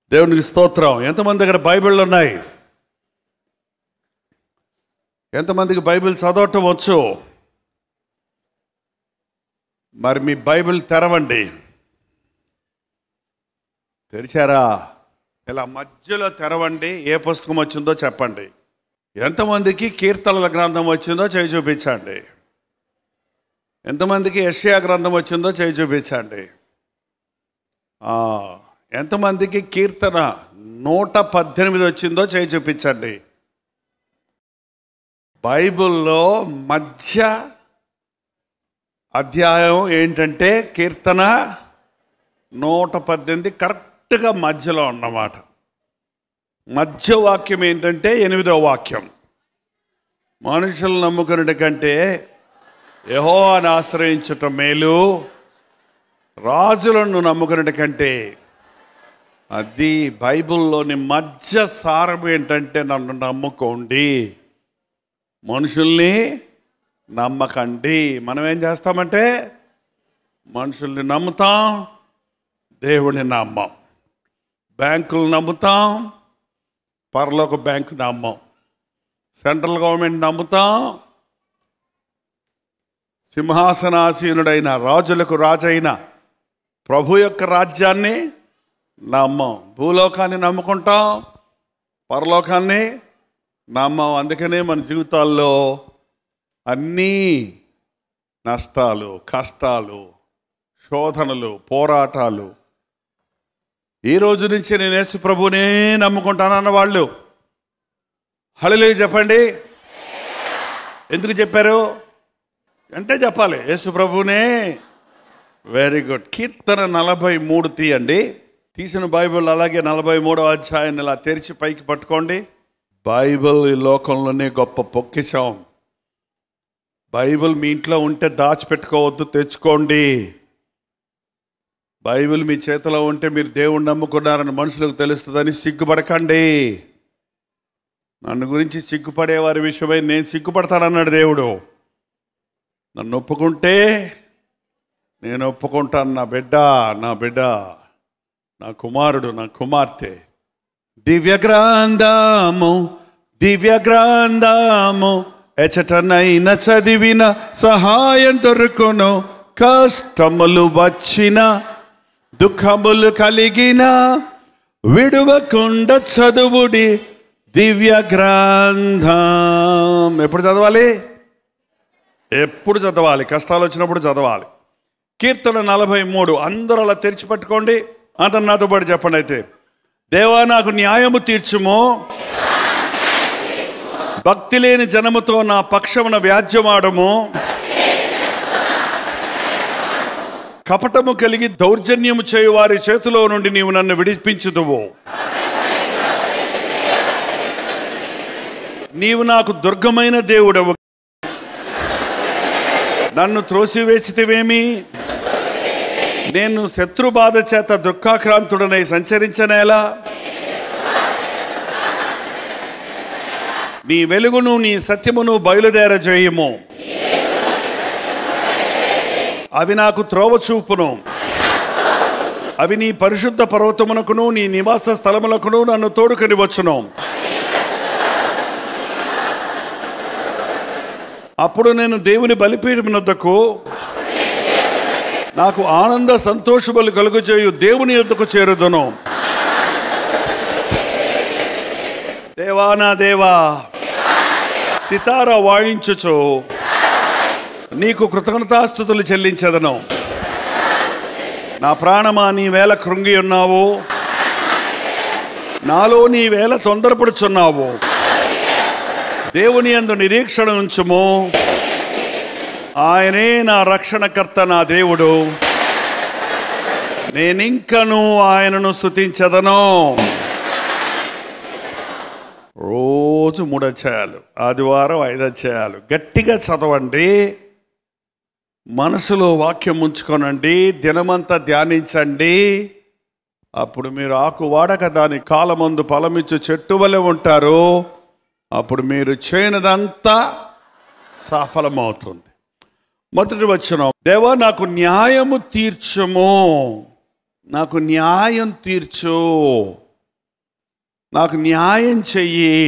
దేవునికి స్తోత్రం ఎంతమంది దగ్గర బైబిళ్ళు ఉన్నాయి ఎంతమందికి బైబిల్ చదవటం వచ్చు మరి మీ బైబిల్ తెరవండి తెరిచారా ఇలా మధ్యలో తెరవండి ఏ పుస్తకం వచ్చిందో చెప్పండి ఎంతమందికి కీర్తనల గ్రంథం వచ్చిందో చేయి చూపించండి ఎంతమందికి యెషయా గ్రంథం వచ్చిందో చేయి చూపించండి ఆ, ఎంతమందికి కీర్తన నూట పద్దెనిమిది వచ్చిందో చేయి చూపించండి బైబిల్లో మధ్య అధ్యాయం ఏంటంటే కీర్తన నూట పద్దెనిమిది కరెక్ట్గా మధ్యలో ఉన్నమాట మధ్య వాక్యం ఏంటంటే ఎనిమిదో వాక్యం మనుషులు నమ్ముకున్నటి కంటే యెహోవాను ఆశ్రయించటం మేలు రాజులను నమ్ముకున్నటి కంటే అది బైబిల్లోని మధ్య సారం ఏంటంటే నన్ను నమ్ముకోండి మనుషుల్ని నమ్మకండి మనం ఏం చేస్తామంటే మనుషుల్ని నమ్ముతాం దేవుడిని నమ్మం బ్యాంకులు నమ్ముతాం పరలోక బ్యాంకు నమ్మం సెంట్రల్ గవర్నమెంట్ నమ్ముతాం సింహాసనాసీనుడైన రాజులకు రాజైన ప్రభు యొక్క రాజ్యాన్ని నమ్మం భూలోకాన్ని నమ్ముకుంటాం పరలోకాన్ని నమ్మం అందుకనే మన జీవితాల్లో అన్నీ నష్టాలు కష్టాలు శోధనలు పోరాటాలు ఈ రోజు నుంచి నేను యేసు ప్రభునే నమ్ముకుంటానన్న వాళ్ళు హళలే చెప్పండి ఎందుకు చెప్పారు అంటే చెప్పాలి యేసు ప్రభునే వెరీ గుడ్ కీర్తన నలభై మూడు తీయండి తీసిన బైబిల్ అలాగే నలభై మూడో అధ్యాయాన్ని ఇలా తెరిచి పైకి పట్టుకోండి బైబిల్ ఈ లోకంలోనే గొప్ప పొక్కిషం బైబిల్ మీ ఇంట్లో ఉంటే దాచిపెట్టుకోవద్దు తెచ్చుకోండి బైబిల్ మీ చేతిలో ఉంటే మీరు దేవుణ్ణి నమ్ముకున్నారని మనుషులకు తెలుస్తుందని సిగ్గుపడకండి నన్ను గురించి సిగ్గుపడే వారి విషయమై నేను సిగ్గుపడతానన్నాడు దేవుడు నన్ను ఒప్పుకుంటే నేను ఒప్పుకుంటాను నా బిడ్డ నా బిడ్డ నా కుమారుడు నా కుమార్తె దివ్య గ్రంథము దివ్య గ్రంథము ఎచటనైన చదివిన సహాయం దొరుకును కష్టములు వచ్చిన దుఃఖములు కలిగిన విడువకుండా చదువుడి దివ్య గ్రంథం ఎప్పుడు చదవాలి ఎప్పుడు చదవాలి కష్టాలు వచ్చినప్పుడు చదవాలి కీర్తన నలభై మూడు అందరూ అలా తెరిచి పట్టుకోండి అతను నాతో పాటు చెప్పండి అయితే దేవా నాకు న్యాయము తీర్చుము భక్తి లేని జనముతో నా పక్షమున వ్యాజ్యమాడము కపటము కలిగి దౌర్జన్యము చేయు వారి చేతిలో నుండి నీవు నన్ను విడిపించుదువు నీవు నాకు దుర్గమైన దేవుడవు నన్ను త్రోసివేసితివేమి నేను శత్రు బాధ చేత దుఃఖాక్రాంతుడనై సంచరించనేలా నీ వెలుగును నీ సత్యమును బయలుదేరజేయము అవి నాకు త్రోవ చూపును అవి నీ పరిశుద్ధ పర్వతమునకును నీ నివాస స్థలములకును నన్ను తోడుకొని వచ్చును అప్పుడు నేను దేవుని బలిపీఠమునొద్దకు నాకు ఆనంద సంతోషములు కలుగజేయు దేవుని యొద్దకు చేరుదును దేవా నా దేవా సితార వాయించుచు నీకు కృతజ్ఞతాస్థుతులు చెల్లించదను నా ప్రాణమా నీ వేల కృంగి ఉన్నావు నాలో నీ వేల తొందరపడుచున్నావు దేవుని అందు నిరీక్షణ ఉంచుము ఆయనే నా రక్షణకర్త నా దేవుడు నేనింకను ఆయనను స్తుతించదను రోజు మూడు అధ్యాయాలు ఆదివారం ఐదు అధ్యాయాలు గట్టిగా చదవండి మనసులో వాక్యం ఉంచుకోనండి దినమంతా ధ్యానించండి అప్పుడు మీరు ఆకు వాడక దాని కాలమందు ఫలమిచ్చు చెట్టు వలె ఉంటారు అప్పుడు మీరు చేయనదంతా సఫలమవుతుంది మొదటి వచ్చిన దేవా నాకు న్యాయము తీర్చము నాకు న్యాయం తీర్చు నాకు న్యాయం చెయ్యి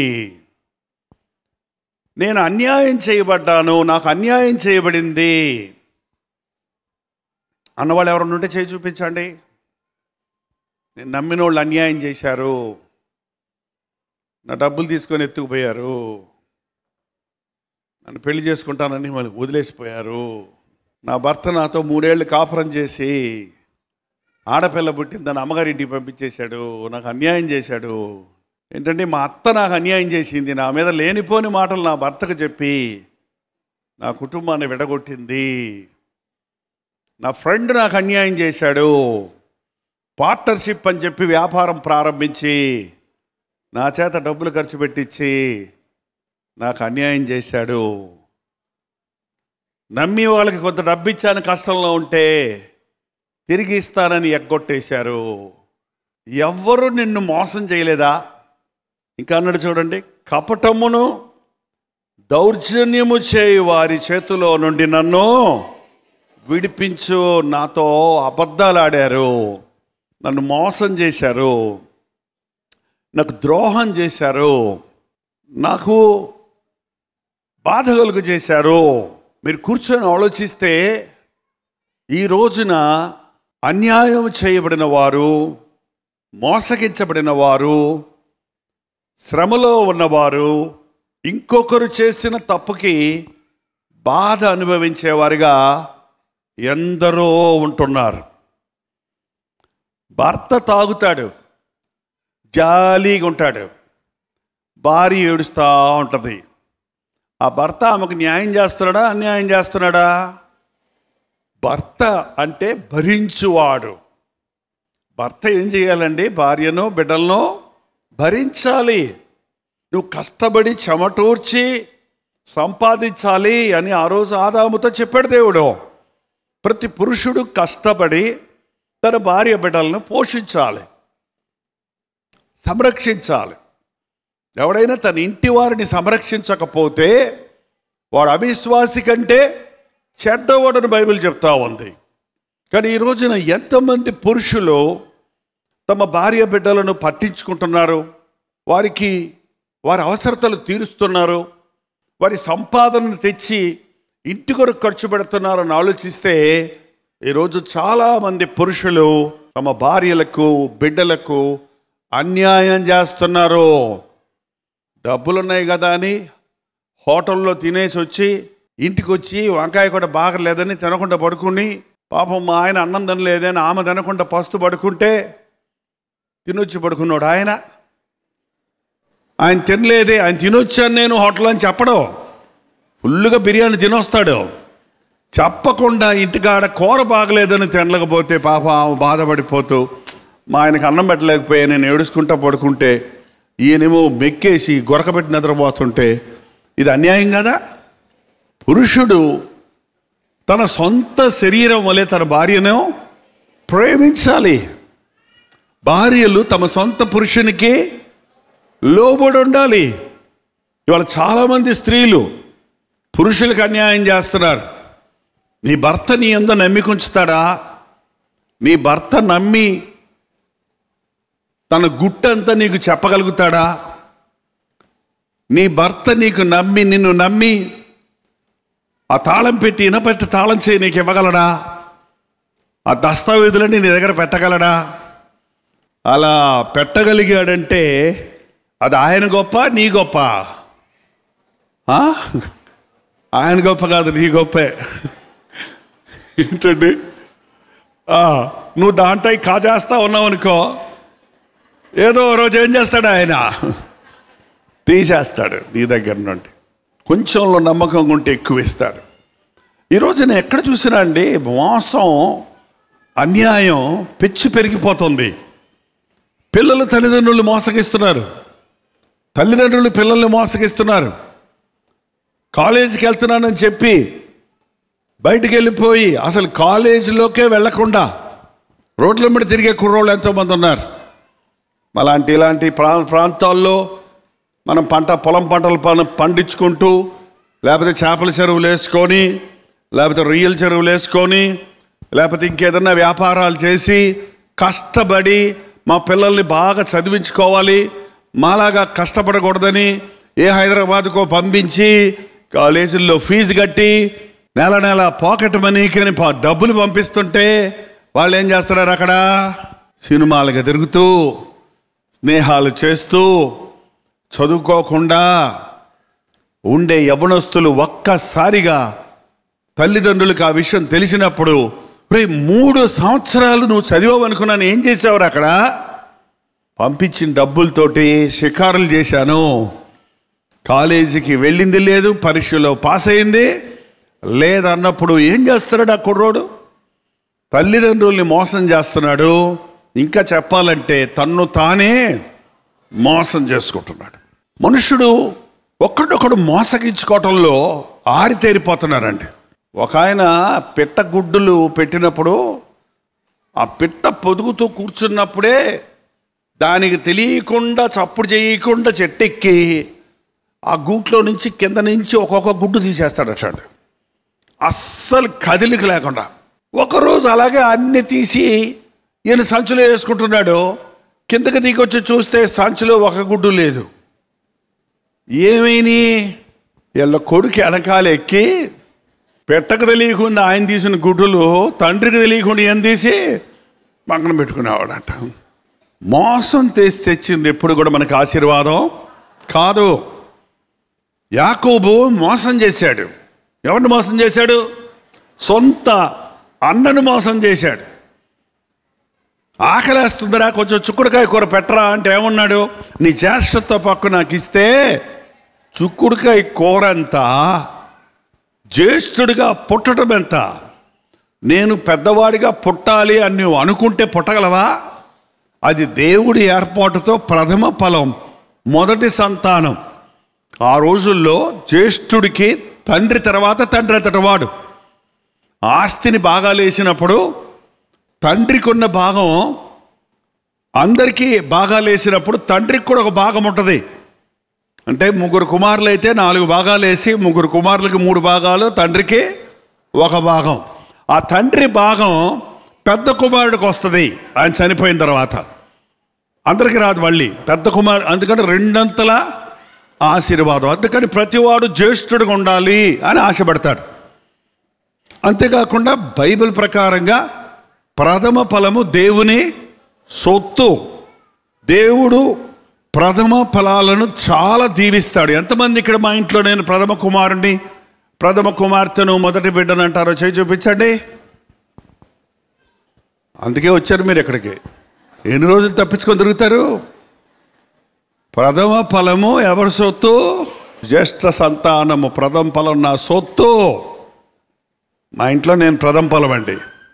నేను అన్యాయం చేయబడ్డాను నాకు అన్యాయం చేయబడింది అన్నవాళ్ళు ఎవరన్నా ఉంటే చేయి చూపించండి నేను నమ్మిన వాళ్ళు అన్యాయం చేశారు నా డబ్బులు తీసుకొని ఎత్తుకుపోయారు నన్ను పెళ్లి చేసుకుంటానని మళ్ళీ వదిలేసిపోయారు నా భర్త నాతో మూడేళ్ళు కాపురం చేసి ఆడపిల్ల పుట్టింది దాన్ని అమ్మగారింటికి పంపించేశాడు నాకు అన్యాయం చేశాడు ఏంటంటే మా అత్త నాకు అన్యాయం చేసింది నా మీద లేనిపోని మాటలు నా భర్తకు చెప్పి నా కుటుంబాన్ని విడగొట్టింది నా ఫ్రెండ్ నాకు అన్యాయం చేశాడు పార్ట్నర్షిప్ అని చెప్పి వ్యాపారం ప్రారంభించి నా చేత డబ్బులు ఖర్చు పెట్టించి నాకు అన్యాయం చేశాడు నమ్మి వాళ్ళకి కొంత డబ్బు ఇచ్చాను కష్టంలో ఉంటే తిరిగి ఇస్తానని ఎగ్గొట్టేశారు ఎవ్వరు నిన్ను మోసం చేయలేదా ఇంకా అన్నాడు చూడండి కపటమును దౌర్జన్యము చేయి వారి చేతిలో నుండి నన్ను విడిపించు నాతో అబద్ధాలు ఆడారు నన్ను మోసం చేశారు నాకు ద్రోహం చేశారు నాకు బాధ కలుగు చేశారు మీరు కూర్చొని ఆలోచిస్తే ఈ రోజున అన్యాయం చేయబడిన వారు మోసగించబడిన వారు శ్రమలో ఉన్నవారు ఇంకొకరు చేసిన తప్పుకి బాధ అనుభవించేవారుగా ఎందరో ఉంటున్నారు భర్త తాగుతాడు జాలీగా ఉంటాడు భార్య ఏడుస్తూ ఉంటుంది ఆ భర్త ఆమెకు న్యాయం చేస్తున్నాడా అన్యాయం చేస్తున్నాడా భర్త అంటే భరించువాడు భర్త ఏం చేయాలండి భార్యను బిడ్డలను భరించాలి నువ్వు కష్టపడి చెమటూర్చి సంపాదించాలి అని ఆ రోజు ఆదాముతో చెప్పాడు దేవుడు ప్రతి పురుషుడు కష్టపడి తన భార్య బిడ్డలను పోషించాలి సంరక్షించాలి ఎవడైనా తన ఇంటి వారిని సంరక్షించకపోతే వాడు అవిశ్వాసి కంటే చెడ్డవాడని బైబిల్ చెప్తా ఉంది కానీ ఈ రోజున ఎంతమంది పురుషులు తమ భార్య బిడ్డలను పట్టించుకుంటున్నారు వారికి వారి అవసరతలు తీరుస్తున్నారు వారి సంపాదనను తెచ్చి ఇంటి కొరకు ఖర్చు పెడుతున్నారని ఆలోచిస్తే ఈరోజు చాలామంది పురుషులు తమ భార్యలకు బిడ్డలకు అన్యాయం చేస్తున్నారు డబ్బులున్నాయి కదా అని హోటల్లో తినేసి వచ్చి ఇంటికి వచ్చి వంకాయ కూడా బాగలేదని తినకుండా పడుకుని పాపం మా ఆయన అన్నం తినలేదని ఆమె తినకుండా పస్తు పడుకుంటే తినొచ్చి పడుకున్నాడు ఆయన ఆయన తినలేదే ఆయన తినొచ్చాను నేను హోటల్ అని చెప్పడం ఫుల్గా బిర్యానీ తినొస్తాడు చెప్పకుండా ఇంటికాడ కూర బాగలేదని తినలేకపోతే పాప ఆమె బాధపడిపోతూ మా ఆయనకు అన్నం పెట్టలేకపోయా నేను ఏడుచుకుంటా పడుకుంటే ఈయనేమో మెక్కేసి గొరకబెట్టి నిద్రపోతుంటే ఇది అన్యాయం కదా పురుషుడు తన సొంత శరీరం వలె తన భార్యను ప్రేమించాలి భార్యలు తమ సొంత పురుషునికి లోబడి ఉండాలి ఇవాళ చాలామంది స్త్రీలు పురుషులకు అన్యాయం చేస్తున్నారు నీ భర్త నీ ఎందు నమ్మికుంచుతాడా నీ భర్త నమ్మి తన గుట్టంతా నీకు చెప్పగలుగుతాడా నీ భర్త నీకు నమ్మి నిన్ను నమ్మి ఆ తాళం పెట్టి ఇనపెట్టి తాళం చేయి నీకు ఇవ్వగలడా ఆ దస్తావేజులన్నీ నీ దగ్గర పెట్టగలడా అలా పెట్టగలిగాడంటే అది ఆయన గొప్ప నీ గొప్ప ఆ? ఆయన గొప్ప కాదు నీ గొప్పే ఏంటండి ఆ, నువ్వు దాంట్లో కాజేస్తా ఉన్నావు అనుకో ఏదో ఓ రోజు ఏం చేస్తాడు ఆయన తీసేస్తాడు నీ దగ్గర నుండి కొంచెంలో నమ్మకం ఉంటే ఎక్కువ ఇస్తాడు ఈరోజు నేను ఎక్కడ చూసినా అండి మోసం అన్యాయం పెచ్చు పెరిగిపోతుంది పిల్లలు తల్లిదండ్రులు మోసగిస్తున్నారు తల్లిదండ్రులు పిల్లల్ని మోసగిస్తున్నారు కాలేజీకి వెళ్తున్నానని చెప్పి బయటికి వెళ్ళిపోయి అసలు కాలేజీలోకే వెళ్లకుండా రోడ్ల మీద తిరిగే కుర్రోళ్ళు ఎంతోమంది ఉన్నారు అలాంటి ఇలాంటి ప్రా ప్రాంతాల్లో మనం పంట పొలం పంటలు పన పండించుకుంటూ లేకపోతే చేపల చెరువులు వేసుకొని లేకపోతే రొయ్యల చెరువులు వేసుకొని లేకపోతే ఇంకేదన్నా వ్యాపారాలు చేసి కష్టపడి మా పిల్లల్ని బాగా చదివించుకోవాలి మాలాగా కష్టపడకూడదని ఏ హైదరాబాద్కో పంపించి కాలేజీల్లో ఫీజు కట్టి నెల నెల పాకెట్ మనీకి ప- డబ్బులు పంపిస్తుంటే వాళ్ళు ఏం చేస్తున్నారు అక్కడ సినిమాలుగా తిరుగుతూ స్నేహాలు చేస్తూ చదువుకోకుండా ఉండే యవనస్తులు ఒక్కసారిగా తల్లిదండ్రులకు ఆ విషయం తెలిసినప్పుడు రే మూడు సంవత్సరాలు నువ్వు చదివావు అనుకున్నాను ఏం చేసావురా అక్కడ పంపించిన డబ్బులతోటి షికారులు చేశాను కాలేజీకి వెళ్ళింది లేదు పరీక్షలో పాస్ అయింది లేదన్నప్పుడు ఏం చేస్తున్నాడు ఆ కుర్రోడు తల్లిదండ్రుల్ని మోసం చేస్తున్నాడు ఇంకా చెప్పాలంటే తన్ను తానే మోసం చేసుకుంటున్నాడు మనుషుడు ఒక్కడొక్కడు మోసగించుకోవటంలో ఆరితేరిపోతున్నారండి ఒక ఆయన పిట్ట గుడ్డులు పెట్టినప్పుడు ఆ పిట్ట పొదుగుతూ కూర్చున్నప్పుడే దానికి తెలియకుండా చప్పుడు చేయకుండా చెట్టెక్కి ఆ గూట్లో నుంచి కింద నుంచి ఒక్కొక్క గుడ్డు తీసేస్తాడట అస్సలు కదిలిక లేకుండా ఒకరోజు అలాగే అన్ని తీసి ఈయన సంచులో వేసుకుంటున్నాడు కిందకి దిగొచ్చి చూస్తే సంచిలో ఒక గుడ్డు లేదు ఏమైంది వీళ్ళ కొడుకు వెనకాల ఎక్కి పెట్టకు తెలియకుండా ఆయన తీసిన గుడ్డులు తండ్రికి తెలియకుండా ఏం తీసి పక్కన పెట్టుకునేవాడట మోసం తెసి తెచ్చింది ఎప్పుడు కూడా మనకు ఆశీర్వాదం కాదు యాకోబు మోసం చేశాడు ఎవరిని మోసం చేశాడు సొంత అన్నను మోసం చేశాడు ఆకలేస్తుందిరా కొంచెం చుక్కుడుకాయ కూర పెట్టరా అంటే ఏమన్నాడు నీ జ్యేష్ఠతో పక్కు నాకు ఇస్తే చుక్కుడుకాయ కూర ఎంత జ్యేష్ఠుడిగా పుట్టడం ఎంత నేను పెద్దవాడిగా పుట్టాలి అని నువ్వు అనుకుంటే పుట్టగలవా అది దేవుడి ఏర్పాటుతో ప్రథమ ఫలం మొదటి సంతానం ఆ రోజుల్లో జ్యేష్ఠుడికి తండ్రి తర్వాత తండ్రి అంతటి వాడు ఆస్తిని బాగా లేచినప్పుడు తండ్రికి ఉన్న భాగం అందరికీ బాగా లేసినప్పుడు తండ్రికి కూడా ఒక భాగం ఉంటుంది అంటే ముగ్గురు కుమారులు అయితే నాలుగు భాగాలు వేసి ముగ్గురు కుమారులకి మూడు భాగాలు తండ్రికి ఒక భాగం ఆ తండ్రి భాగం పెద్ద కుమారుడికి వస్తుంది ఆయన చనిపోయిన తర్వాత అందరికీ రాదు మళ్ళీ పెద్ద కుమారు అందుకని రెండంతల ఆశీర్వాదం అందుకని ప్రతివాడు జ్యేష్ఠుడిగా ఉండాలి అని ఆశపడతాడు అంతేకాకుండా బైబిల్ ప్రకారంగా ప్రథమ ఫలము దేవుని సొత్తు దేవుడు ప్రథమ ఫలాలను చాలా దీవిస్తాడు ఎంతమంది ఇక్కడ మా ఇంట్లో నేను ప్రథమ కుమారుణ్ణి ప్రథమ కుమార్తెను మొదటి బిడ్డను అంటారో చేయి చూపించండి అందుకే వచ్చారు మీరు ఇక్కడికి ఎన్ని రోజులు తప్పించుకొని తిరుగుతారు ప్రథమ ఫలము ఎవరి సొత్తు జ్యేష్ఠ సంతానము ప్రథమ ఫలం నా సొత్తు మా ఇంట్లో నేను ప్రథమ ఫలం అండి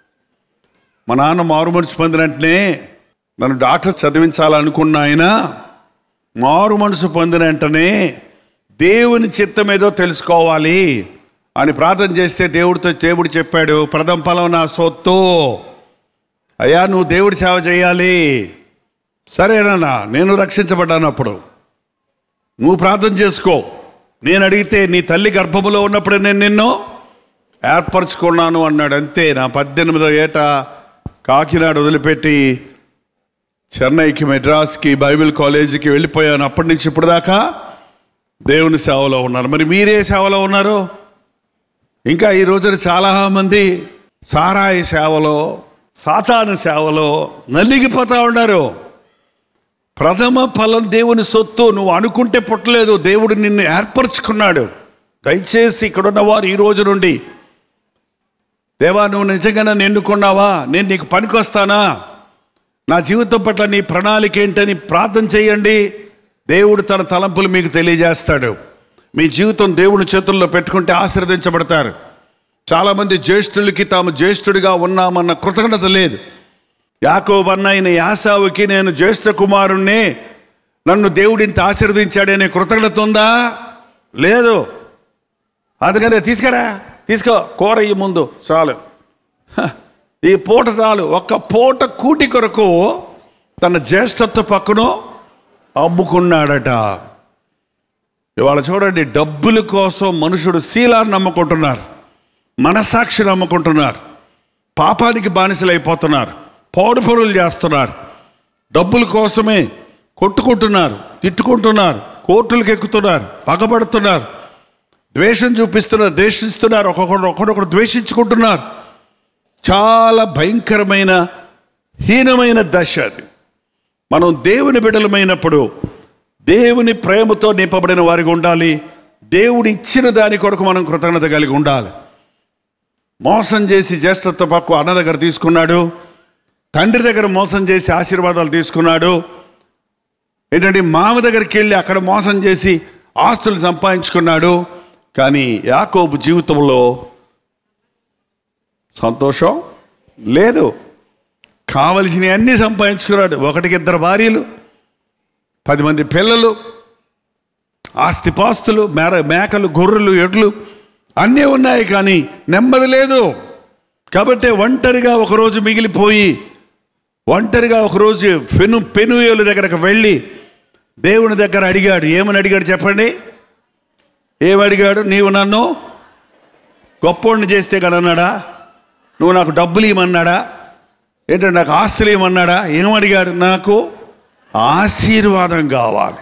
మా నాన్న మారు మనసు పొందిన వెంటనే నన్ను డాక్టర్ చదివించాలనుకున్న ఆయన మారు మనసు పొందిన వెంటనే దేవుని చిత్తం ఏదో తెలుసుకోవాలి అని ప్రార్థన చేస్తే దేవుడితో దేవుడు చెప్పాడు ప్రథమ ఫలం నా సొత్తు అయ్యా నువ్వు దేవుడి సేవ చేయాలి సరేనా నేను రక్షించబడ్డాను అప్పుడు నువ్వు ప్రార్థన చేసుకో నేను అడిగితే నీ తల్లి గర్భములో ఉన్నప్పుడు నేను నిన్ను ఏర్పరచుకున్నాను అన్నాడు అంతే నా పద్దెనిమిదో ఏట కాకినాడ వదిలిపెట్టి చెన్నైకి మెడ్రాస్కి బైబిల్ కాలేజీకి వెళ్ళిపోయాను అప్పటి నుంచి ఇప్పుడు దాకా దేవుని సేవలో ఉన్నారు మరి మీరే సేవలో ఉన్నారు ఇంకా ఈ రోజున చాలామంది సారాయి సేవలో సాతాను సేవలో నలిగిపోతా ఉన్నారు ప్రథమ ఫలం దేవుని సొత్తు నువ్వు అనుకుంటే పుట్టలేదు దేవుడు నిన్ను ఏర్పరచుకున్నాడు దయచేసి ఇక్కడున్న వారు ఈ రోజు నుండి దేవా నువ్వు నిజంగా నన్ను ఎన్నుకున్నావా నేను నీకు పనికొస్తానా నా జీవితం పట్ల నీ ప్రణాళిక ఏంటని ప్రార్థన చేయండి దేవుడు తన తలంపులు మీకు తెలియజేస్తాడు మీ జీవితం దేవుని చేతుల్లో పెట్టుకుంటే ఆశీర్వదించబడతారు చాలామంది జ్యేష్ఠులకి తాము జ్యేష్ఠుడిగా ఉన్నామన్న కృతజ్ఞత లేదు యాకోబన్న అయిన యాసావుకి నేను జ్యేష్ఠ కుమారుణ్ణి నన్ను దేవుడింత ఆశీర్వదించాడనే కృతజ్ఞత ఉందా లేదు అందుకనే తీసుకురా తీసుకో కూర ఈ ముందు చాలు హ, ఈ పూట చాలు ఒక్క పూట కూటి కొరకు తన జ్యేష్ఠత్వ పక్కను అమ్ముకున్నాడట ఇవాళ చూడండి డబ్బుల కోసం మనుషుడు శీలాన్ని నమ్ముకుంటున్నారు మనసాక్షిని నమ్ముకుంటున్నారు పాపానికి బానిసలైపోతున్నారు పాడు పనులు చేస్తున్నారు డబ్బుల కోసమే కొట్టుకుంటున్నారు తిట్టుకుంటున్నారు కోర్టులకు ఎక్కుతున్నారు పగబడుతున్నారు ద్వేషం చూపిస్తున్నారు ద్వేషిస్తున్నారు ఒక్కొక్కరు ఒకరొకరు ద్వేషించుకుంటున్నారు చాలా భయంకరమైన హీనమైన దశ అది మనం దేవుని బిడలమైనప్పుడు దేవుని ప్రేమతో నింపబడిన వారికి ఉండాలి దేవుడు ఇచ్చిన దాని కొరకు మనం కృతజ్ఞత కలిగి ఉండాలి మోసం చేసి జ్యేష్ఠత్వ పక్కు అన్న దగ్గర తీసుకున్నాడు తండ్రి దగ్గర మోసం చేసి ఆశీర్వాదాలు తీసుకున్నాడు ఏంటంటే మామ దగ్గరికి వెళ్ళి అక్కడ మోసం చేసి ఆస్తులు సంపాదించుకున్నాడు కానీ యాకోబు జీవితంలో సంతోషం లేదు కావలసినవి అన్నీ సంపాదించుకున్నాడు ఒకటికి ఇద్దరు భార్యలు పది మంది పిల్లలు ఆస్తిపాస్తులు మేర మేకలు గొర్రెలు ఎడ్లు అన్నీ ఉన్నాయి కానీ నెమ్మది లేదు కాబట్టి ఒంటరిగా ఒకరోజు మిగిలిపోయి ఒంటరిగా ఒకరోజు పెను పెనుయేలు దగ్గరకు వెళ్ళి దేవుని దగ్గర అడిగాడు ఏమని అడిగాడు చెప్పండి ఏమడిగాడు నీవు నన్ను గొప్పోడిని చేస్తే కదన్నాడా నువ్వు నాకు డబ్బులు ఇవ్వమన్నాడా ఏంటంటే నాకు ఆస్తులు ఇవ్వమన్నాడా ఏమడిగాడు నాకు ఆశీర్వాదం కావాలి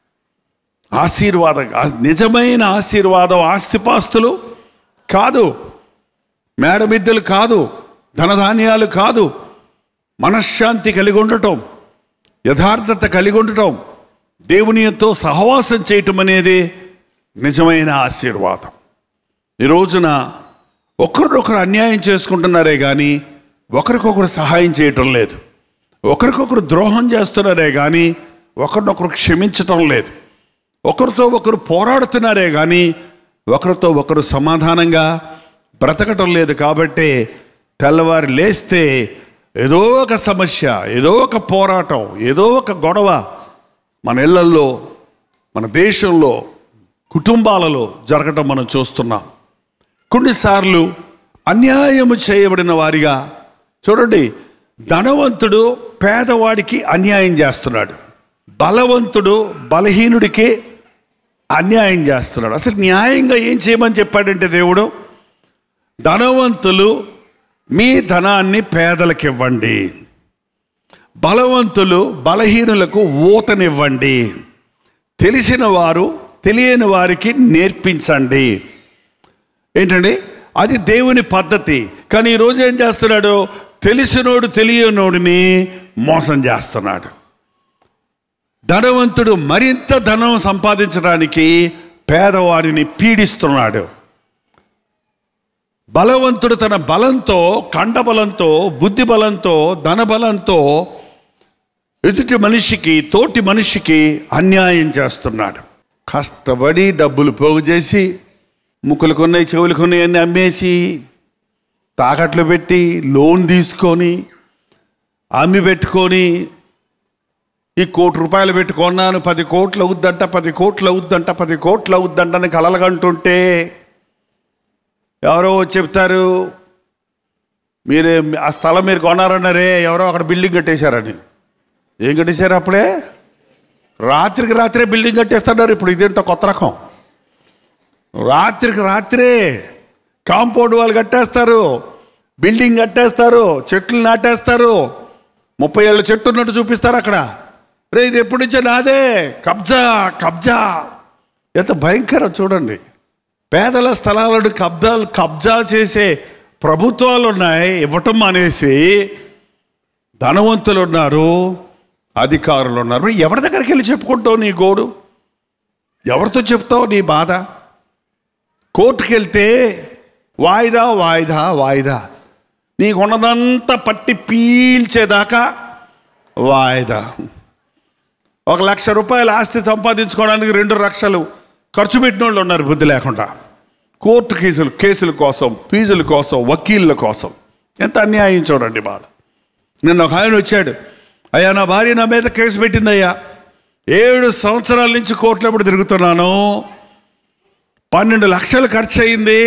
ఆశీర్వాదం ఆ- నిజమైన ఆశీర్వాదం ఆస్తిపాస్తులు కాదు మేడమిద్దెలు కాదు ధనధాన్యాలు కాదు మనశ్శాంతి కలిగి ఉండటం యథార్థత కలిగి ఉండటం దేవునితో సహవాసం చేయటం అనేది నిజమైన ఆశీర్వాదం ఈ రోజున ఒకరినొకరు అన్యాయం చేసుకుంటున్నారే కానీ ఒకరికొకరు సహాయం చేయటం లేదు ఒకరికొకరు ద్రోహం చేస్తున్నారే కానీ ఒకరినొకరు క్షమించటం లేదు ఒకరితో ఒకరు పోరాడుతున్నారే కానీ ఒకరితో ఒకరు సమాధానంగా బ్రతకటం లేదు కాబట్టి తెల్లవారి లేస్తే ఏదో ఒక సమస్య ఏదో ఒక పోరాటం ఏదో ఒక గొడవ మన ఇళ్లల్లో మన దేశంలో కుటుంబాలలో జరగటం మనం చూస్తున్నాం కొన్నిసార్లు అన్యాయము చేయబడిన వారిగా చూడండి ధనవంతుడు పేదవాడికి అన్యాయం చేస్తున్నాడు బలవంతుడు బలహీనుడికి అన్యాయం చేస్తున్నాడు అసలు న్యాయంగా ఏం చేయమని చెప్పాడంటే దేవుడు ధనవంతులు మీ ధనాన్ని పేదలకు ఇవ్వండి బలవంతులు బలహీనులకు ఊతనివ్వండి తెలిసిన వారు తెలియని వారికి నేర్పించండి ఏంటండి అది దేవుని పద్ధతి కానీ ఈరోజు ఏం చేస్తున్నాడు తెలిసినోడు తెలియనోడిని మోసం చేస్తున్నాడు ధనవంతుడు మరింత ధనం సంపాదించడానికి పేదవాడిని పీడిస్తున్నాడు బలవంతుడు తన బలంతో కండబలంతో బుద్ధి బలంతో ధన బలంతో ఎదుటి మనిషికి తోటి మనిషికి అన్యాయం చేస్తున్నాడు కష్టపడి డబ్బులు పోగు చేసి ముక్కులు కొన్నాయి చెవులు కొన్నాయి అన్ని అమ్మేసి తాకట్లు పెట్టి లోన్ తీసుకొని అమ్మి పెట్టుకొని ఈ కోటి రూపాయలు పెట్టుకున్నాను పది కోట్లు అవుద్దంట పది కోట్లు అవుద్దంట పది కోట్లు అవుద్దంట అని కలలుగంటుంటే ఎవరో చెప్తారు మీరే ఆ స్థలం మీరు కొన్నారన్నారే ఎవరో అక్కడ బిల్డింగ్ కట్టేశారని ఏం కట్టేశారు అప్పుడే రాత్రికి రాత్రే బిల్డింగ్ కట్టేస్తున్నారు ఇప్పుడు ఇదేంటో కొత్త రకం రాత్రికి రాత్రే కాంపౌండ్ వాళ్ళు కట్టేస్తారు బిల్డింగ్ కట్టేస్తారు చెట్లు నాటేస్తారు ముప్పై ఏళ్ళ చెట్టు ఉన్నట్టు చూపిస్తారు అక్కడ రే ఇది ఎప్పటి నుంచో నాదే కబ్జా కబ్జా ఎంత భయంకరం చూడండి పేదల స్థలాలను కబ్జాలు కబ్జా చేసే ప్రభుత్వాలు ఉన్నాయి ఇవ్వటం మానేసి ధనవంతులు ఉన్నారు అధికారులు ఉన్నారు మరి ఎవరి దగ్గరికి వెళ్ళి చెప్పుకుంటావు నీ గోడు ఎవరితో చెప్తావు నీ బాధ కోర్టుకి వెళ్తే వాయిదా వాయిదా వాయిదా నీకున్నదంతా పట్టి పీల్చేదాకా వాయిదా ఒక లక్ష రూపాయల ఆస్తి సంపాదించుకోవడానికి రెండు లక్షలు ఖర్చు పెట్టిన వాళ్ళు ఉన్నారు బుద్ధి లేకుండా కోర్టు కేసులు కేసుల కోసం ఫీజుల కోసం వకీళ్ళ కోసం ఎంత అన్యాయం చూడండి బాధ నిన్న ఒక ఆయన వచ్చాడు అయ్యా నా భార్య నా మీద కేసు పెట్టిందయ్యా ఏడు సంవత్సరాల నుంచి కోర్టులో ఎప్పుడు తిరుగుతున్నాను పన్నెండు లక్షలు ఖర్చు అయింది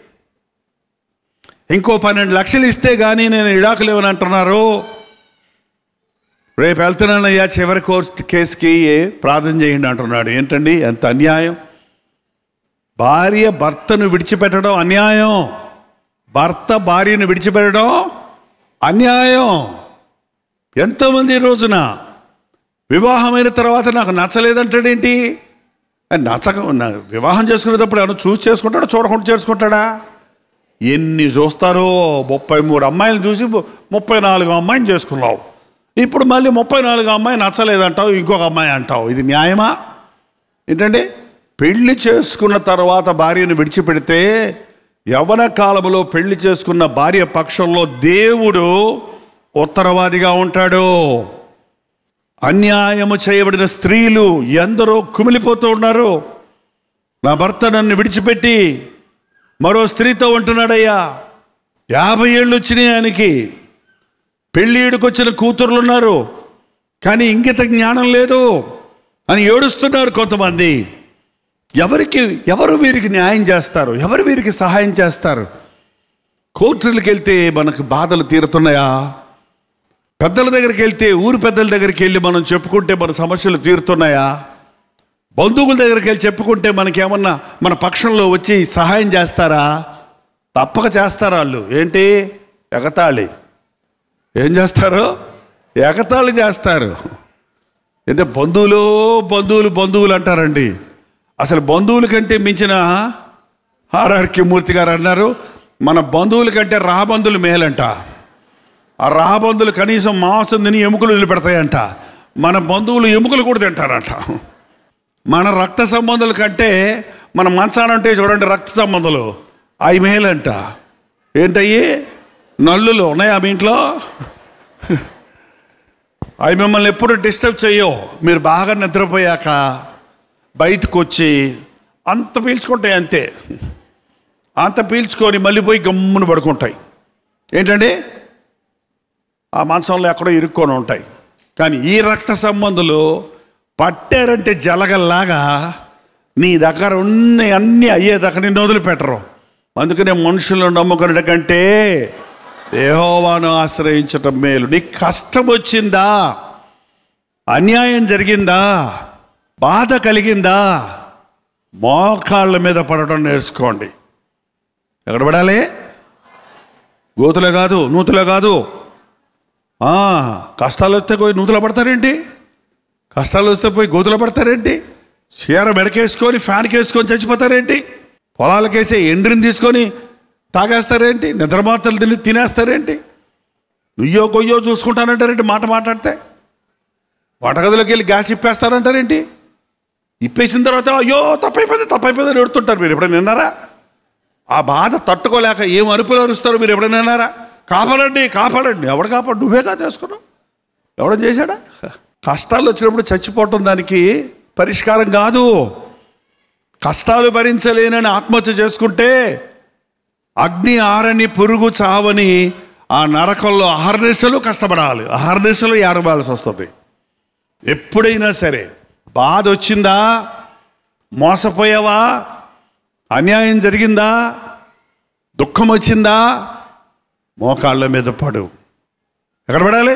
ఇంకో పన్నెండు లక్షలు ఇస్తే కానీ నేను ఇడాకులు ఇవ్వను అంటున్నారు రేపు వెళ్తున్నానయ్యా చివరి కోర్టు కేసుకి ప్రార్థన చేయండి అంటున్నాడు ఏంటండి ఎంత అన్యాయం భార్య భర్తను విడిచిపెట్టడం అన్యాయం భర్త భార్యను విడిచిపెట్టడం అన్యాయం ఎంతోమంది ఈ రోజున వివాహమైన తర్వాత నాకు నచ్చలేదంటాడేంటి అది నచ్చక నా- వివాహం చేసుకునేటప్పుడు ఏమన్నా చూసి చేసుకుంటాడా చూడకుండా చేసుకుంటాడా ఎన్ని చూస్తారో ముప్పై మూడు అమ్మాయిలు చూసి ము- ముప్పై నాలుగు అమ్మాయిని చేసుకున్నావు ఇప్పుడు మళ్ళీ ముప్పై నాలుగు అమ్మాయి నచ్చలేదంటావు ఇంకొక అమ్మాయి అంటావు ఇది న్యాయమా ఏంటండి పెళ్లి చేసుకున్న తర్వాత భార్యను విడిచిపెడితే యవన కాలంలో పెళ్లి చేసుకున్న భార్య పక్షంలో దేవుడు ఉత్తరవాదిగా ఉంటాడు అన్యాయము చేయబడిన స్త్రీలు ఎందరో కుమిలిపోతూ ఉన్నారు నా భర్త నన్ను విడిచిపెట్టి మరో స్త్రీతో ఉంటున్నాడయ్యా యాభై ఏళ్ళు వచ్చినాయి ఆయనకి పెళ్ళిడుకొచ్చిన కూతుర్లు ఉన్నారు కానీ ఇంకిత జ్ఞానం లేదు అని ఏడుస్తున్నారు కొంతమంది ఎవరికి ఎవరు వీరికి న్యాయం చేస్తారు ఎవరు వీరికి సహాయం చేస్తారు కోర్టులకు వెళ్తే మనకు బాధలు తీరుతున్నాయా పెద్దల దగ్గరికి వెళ్తే ఊరు పెద్దల దగ్గరికి వెళ్ళి మనం చెప్పుకుంటే మన సమస్యలు తీరుతున్నాయా బంధువుల దగ్గరికి వెళ్ళి చెప్పుకుంటే మనకేమన్నా మన పక్షంలో వచ్చి సహాయం చేస్తారా తప్పక చేస్తారా వాళ్ళు ఏంటి ఎగతాళి ఏం చేస్తారు ఎగతాళి చేస్తారు అంటే బంధువులు బంధువులు బంధువులు అంటారండి అసలు బంధువుల కంటే మించిన ఆర్ఆర్కి మూర్తి గారు అన్నారు మన బంధువుల కంటే రాబంధువులు మేలంట ఆ రాబంధువులు కనీసం మాంసం తిని ఎముకలు వదిలిపెడతాయంట మన బంధువులు ఎముకలు కూడా తింటారంట మన రక్త సంబంధాల కంటే మన మంచానంటే చూడండి రక్త సంబంధాలు అవి మేలంట ఏంటయ్యి నల్లులు ఉన్నాయా మీ ఇంట్లో అవి మిమ్మల్ని ఎప్పుడు డిస్టర్బ్ చేయో మీరు బాగా నిద్రపోయాక బయటకు వచ్చి అంత పీల్చుకుంటాయి అంతే అంత పీల్చుకొని మళ్ళీ పోయి గమ్మున పడుకుంటాయి ఏంటండి ఆ మంచంలో ఎక్కడో ఇరుక్కొని ఉంటాయి కానీ ఈ రక్త సంబంధులు పట్టారంటే జలగల్లాగా నీ దగ్గర ఉన్న అన్నీ అయ్యేదాకా నిన్ను వదిలిపెట్టరు అందుకనే మనుషులను నమ్ముకున్నట కంటే దేహోవాను ఆశ్రయించటం మేలు నీకు కష్టం వచ్చిందా అన్యాయం జరిగిందా బాధ కలిగిందా మోకాళ్ళ మీద పడడం నేర్చుకోండి ఎక్కడ పడాలి గోతులే కాదు నూతులే కాదు ఆ, కష్టాలు వస్తే పోయి నూతులు పడతారేంటి కష్టాలు వస్తే పోయి గోతులు పడతారేంటి చీర మెడకేసుకొని ఫ్యాన్కి వేసుకొని చచ్చిపోతారేంటి పొలాలకేసే ఎండ్రిని తీసుకొని తాగేస్తారేంటి నిద్రమాతలు తిని తినేస్తారేంటి నుయ్యో కొయ్యో చూసుకుంటానంటారేంటి మాట మాట్లాడితే వంటగదిలోకి వెళ్ళి గ్యాస్ ఇప్పేస్తారంటారేంటి ఇప్పేసిన తర్వాత అయ్యో తప్పైపోయింది తప్పైపోయింది అని ఎడుతుంటారు మీరు ఎప్పుడైనా విన్నారా ఆ బాధ తట్టుకోలేక ఏం అరుపులు అరుస్తారు మీరు ఎప్పుడైనా విన్నారా కాపాడండి కాపాడండి ఎవడు కాపాడు నువ్వే కా చేసుకున్నావు ఎవడం చేశాడా కష్టాలు వచ్చినప్పుడు చచ్చిపోవటం దానికి పరిష్కారం కాదు కష్టాలు భరించలేనని ఆత్మహత్య చేసుకుంటే అగ్ని ఆరని పురుగు చావని ఆ నరకంలో అహర్నిశలు కష్టపడాలి అహర్నిశలు ఏడవాల్సి వస్తుంది ఎప్పుడైనా సరే బాధ వచ్చిందా మోసపోయావా అన్యాయం జరిగిందా దుఃఖం వచ్చిందా మోకాళ్ళ మీద పడు ఎక్కడ పడాలి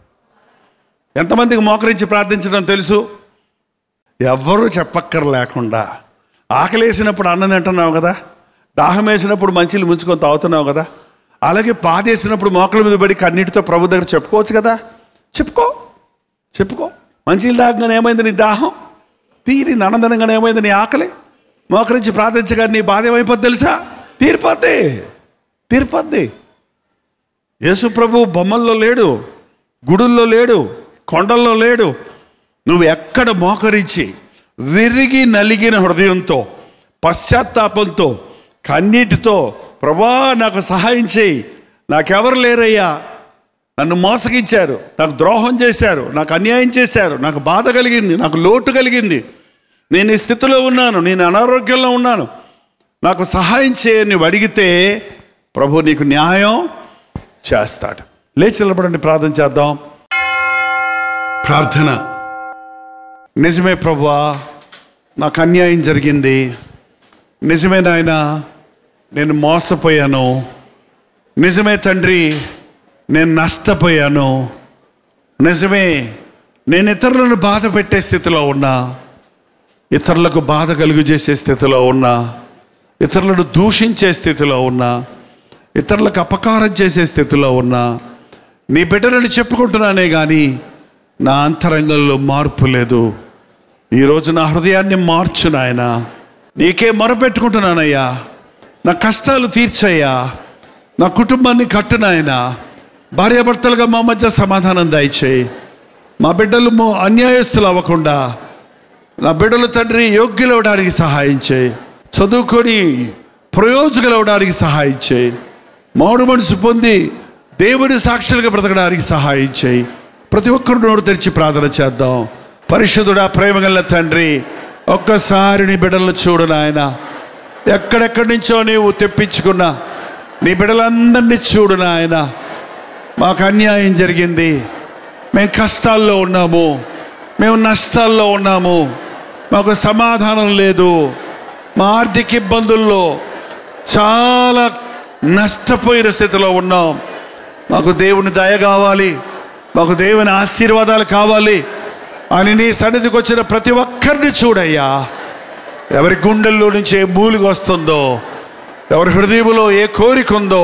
ఎంతమందికి మోకరించి ప్రార్థించడం తెలుసు ఎవ్వరూ చెప్పక్కర్ లేకుండా ఆకలేసినప్పుడు అన్నం తింటున్నావు కదా దాహం వేసినప్పుడు మంచిలు ముంచుకొని తాగుతున్నావు కదా అలాగే పాదేసినప్పుడు మోకల మీద పడి కన్నీటితో ప్రభు దగ్గర చెప్పుకోవచ్చు కదా చెప్పుకో చెప్పుకో మంచిలు తాగగానే ఏమైంది నీ దాహం తీరి ఆనందనంగానే ఏమైంది నీ ఆకలి మోకరించి ప్రార్థించగా నీ బాధ ఏమైపోద్ది తెలుసా తీరిపోద్ది తీరిపోద్ది యేసు ప్రభు బొమ్మల్లో లేడు గుడుల్లో లేడు కొండల్లో లేడు నువ్వు ఎక్కడ మోకరించి విరిగి నలిగిన హృదయంతో పశ్చాత్తాపంతో కన్నీటితో ప్రభా నాకు సహాయం చేయి నాకెవరు లేరయ్యా నన్ను మోసగించారు నాకు ద్రోహం చేశారు నాకు అన్యాయం చేశారు నాకు బాధ కలిగింది నాకు లోటు కలిగింది నేను ఈ స్థితిలో ఉన్నాను నేను అనారోగ్యంలో ఉన్నాను నాకు సహాయం చేయని అడిగితే ప్రభు నీకు న్యాయం చేస్తాడు లేచి నిలబడండి ప్రార్థన చేద్దాం ప్రార్థన నిజమే ప్రభువా నాకు అన్యాయం జరిగింది నిజమే నాయన నేను మోసపోయాను నిజమే తండ్రి నేను నష్టపోయాను నిజమే నేను ఇతరులను బాధ పెట్టే స్థితిలో ఉన్నా ఇతరులకు బాధ కలుగు చేసే స్థితిలో ఉన్నా ఇతరులను దూషించే స్థితిలో ఉన్నా ఇతరులకు అపకారం చేసే స్థితిలో ఉన్నా నీ బిడ్డలను చెప్పుకుంటున్నానే కానీ నా అంతరంగంలో మార్పు లేదు ఈరోజు నా హృదయాన్ని మార్చు నాయన నీకే మొరపెట్టుకుంటున్నానయ్యా నా కష్టాలు తీర్చయ్యా నా కుటుంబాన్ని కట్టు నాయన భార్యాభర్తలుగా మా మధ్య సమాధానం దయచేయి మా బిడ్డలు మో- అన్యాయస్తులు అవ్వకుండా నా బిడ్డలు తండ్రి యోగ్యులు అవడానికి సహాయం చేయి చదువుకొని ప్రయోజకులు అవడానికి సహాయం చేయి మామిడి మనసు పొంది దేవుని సాక్షులుగా బ్రతకడానికి సహాయం చేయి ప్రతి ఒక్కరు నోరు తెరిచి ప్రార్థన చేద్దాం పరిశుద్ధుడా ప్రేమగల తండ్రి ఒక్కసారి నీ బిడ్డలను చూడు నాయన ఎక్కడెక్కడి నుంచో నీవు తెప్పించుకున్న నీ బిడ్డలందరినీ చూడు నాయన మాకు అన్యాయం జరిగింది మేము కష్టాల్లో ఉన్నాము మేము నష్టాల్లో ఉన్నాము మాకు సమాధానం లేదు మా ఆర్థిక ఇబ్బందుల్లో చాలా నష్టపోయిన స్థితిలో ఉన్నాం మాకు దేవుని దయ కావాలి మాకు దేవుని ఆశీర్వాదాలు కావాలి అని నీ సన్నిధికి వచ్చిన ప్రతి ఒక్కరిని చూడయ్యా ఎవరి గుండెల్లో నుంచి ఏ మూలిక వస్తుందో ఎవరి హృదయంలో ఏ కోరిక ఉందో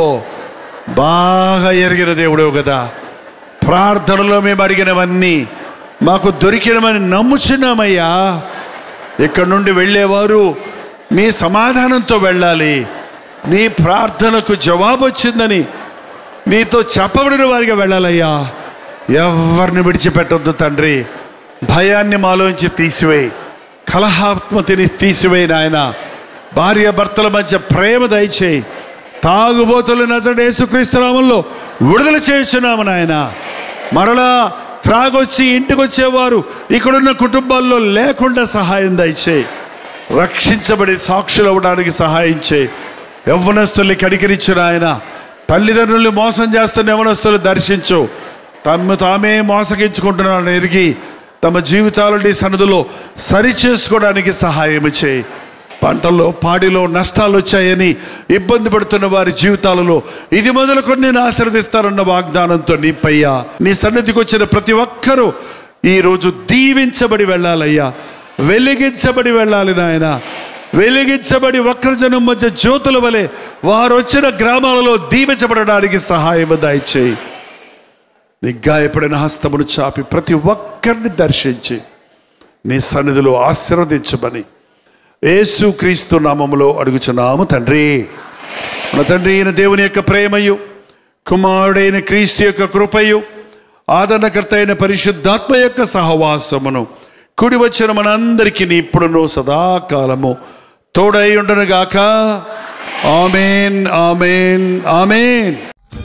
బాగా ఎరిగిన దేవుడు కదా ప్రార్థనలో మేము అడిగినవన్నీ మాకు దొరికినవని నమ్ముచున్నామయ్యా ఇక్కడ నుండి వెళ్ళేవారు నీ సమాధానంతో వెళ్ళాలి నీ ప్రార్థనకు జవాబు వచ్చిందని నీతో చెప్పబడిన వారిగా వెళ్ళాలయ్యా ఎవరిని విడిచిపెట్టొద్దు తండ్రి భయాన్ని మాలోంచి తీసివేయి కలహాత్మతిని తీసివేయి నాయన భార్య భర్తల మధ్య ప్రేమ దయచేయి తాగుబోతులు నజడు యేసుక్రీస్తునామంలో విడుదల చేస్తున్నాము నాయన మరలా త్రాగొచ్చి ఇంటికి వచ్చేవారు ఇక్కడున్న కుటుంబాల్లో లేకుండా సహాయం దయచేయి రక్షించబడి సాక్షులు అవ్వడానికి సహాయం చేయి యవ్వనస్తుల్ని కనికరించిన ఆయన తల్లిదండ్రుల్ని మోసం చేస్తున్న యవ్వనస్తులు దర్శించు తమ్ము తామే మోసగించుకుంటున్నారని ఎరిగి తమ జీవితాలని సన్నదులో సరి చేసుకోవడానికి సహాయం చేయి పంటల్లో పాడిలో నష్టాలు వచ్చాయని ఇబ్బంది పడుతున్న వారి జీవితాలలో ఇది మొదలుకొని నేను ఆశీర్వదిస్తారన్న వాగ్దానంతో నీ పయ్యా నీ సన్నిధికి వచ్చిన ప్రతి ఒక్కరూ ఈరోజు దీవించబడి వెళ్ళాలయ్యా వెలిగించబడి వెళ్ళాలి నాయన వెలిగించబడి వక్రజనం మధ్య జ్యోతుల వలె వారు వచ్చిన గ్రామాలలో దీవించబడడానికి సహాయం దయచేయి నీ గాయపడిన హస్తమును చాపి ప్రతి ఒక్కరిని దర్శించి నీ సన్నిధిలో ఆశీర్వదించమని యేసు క్రీస్తు నామములో అడుగుచున్నాము తండ్రి మన తండ్రి అయిన దేవుని యొక్క ప్రేమయు కుమారుడైన క్రీస్తు యొక్క కృపయు ఆదరణకర్త అయిన పరిశుద్ధాత్మ యొక్క సహవాసమును కుడి వచ్చిన మనందరికీ ఇప్పుడును సదాకాలము తోడై ఉండనుగాక amen amen amen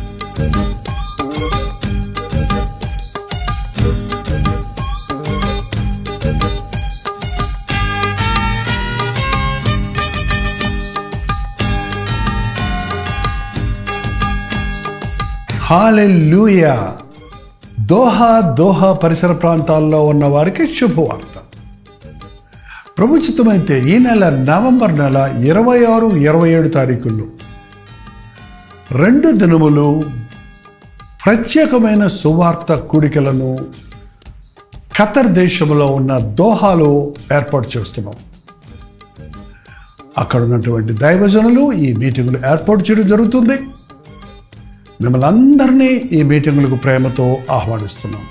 hallelujah Doha Doha పరిసర ప్రాంతాల్లో ఉన్న వారికి శుభవార్త ప్రభుచితమైతే ఈ నెల నవంబర్ నెల ఇరవై ఆరు ఇరవై ఏడు తారీఖుల్లో రెండు దినములు ప్రత్యేకమైన సువార్త కూడికలను ఖతర్ దేశంలో ఉన్న దోహాలో ఏర్పాటు చేస్తున్నాం అక్కడ ఉన్నటువంటి దైవజనులు ఈ మీటింగులు ఏర్పాటు చేయడం జరుగుతుంది మిమ్మల్ని అందరినీ ఈ మీటింగులకు ప్రేమతో ఆహ్వానిస్తున్నాం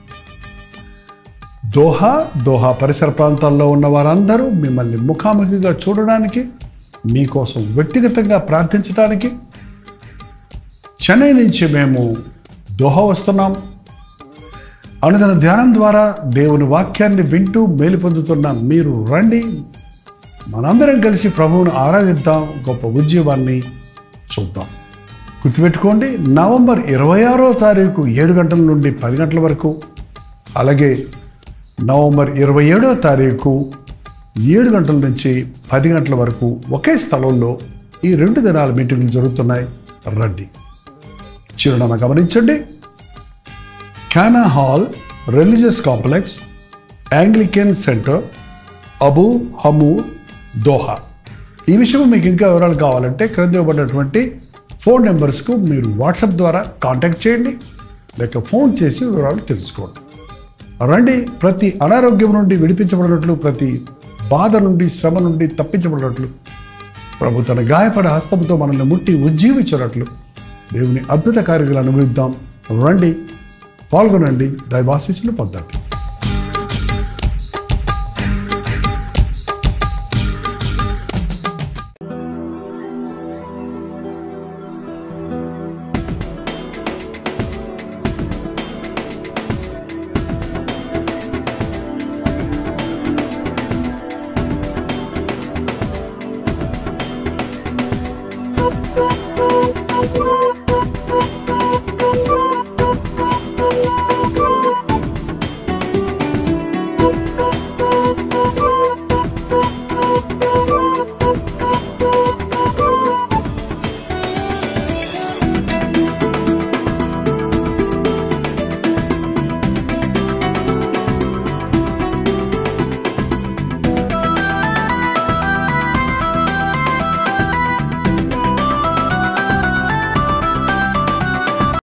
దోహా దోహా పరిసర ప్రాంతాల్లో ఉన్న వారందరూ మిమ్మల్ని ముఖాముఖిగా చూడడానికి మీకోసం వ్యక్తిగతంగా ప్రార్థించడానికి చెన్నై నుంచి మేము దోహా వస్తున్నాం అనుదిన ధ్యానం ద్వారా దేవుని వాక్యాన్ని వింటూ మేలు పొందుతున్న మీరు రండి మనందరం కలిసి ప్రభువును ఆరాధిద్దాం గొప్ప ఉద్యమాన్ని చూద్దాం గుర్తుపెట్టుకోండి నవంబర్ ఇరవై ఆరో తారీఖు ఏడు గంటల నుండి పది గంటల వరకు అలాగే నవంబర్ ఇరవై ఏడో తారీఖు ఏడు గంటల నుంచి పది గంటల వరకు ఒకే స్థలంలో ఈ రెండు దినాల మీటింగులు జరుగుతున్నాయి రండి చిరునామా గమనించండి కానా hall religious complex Anglican centre Abu Hamour Doha ఈ విషయం మీకు ఇంకా వివరాలు కావాలంటే క్రింద ఇవ్వబడినటువంటి ఫోన్ నెంబర్స్కు మీరు వాట్సాప్ ద్వారా కాంటాక్ట్ చేయండి లేక ఫోన్ చేసి వివరాలు తెలుసుకోండి రండి ప్రతి అనారోగ్యం నుండి విడిపించబడినట్లు ప్రతి బాధ నుండి శ్రమ నుండి తప్పించబడినట్లు ప్రభు తన గాయపడ హస్తముతో మనల్ని ముట్టి ఉజ్జీవించినట్లు దేవుని అద్భుత కార్యాలు అనుభవిద్దాం రండి పాల్గొనండి దైవాశీస్సులు పొందండి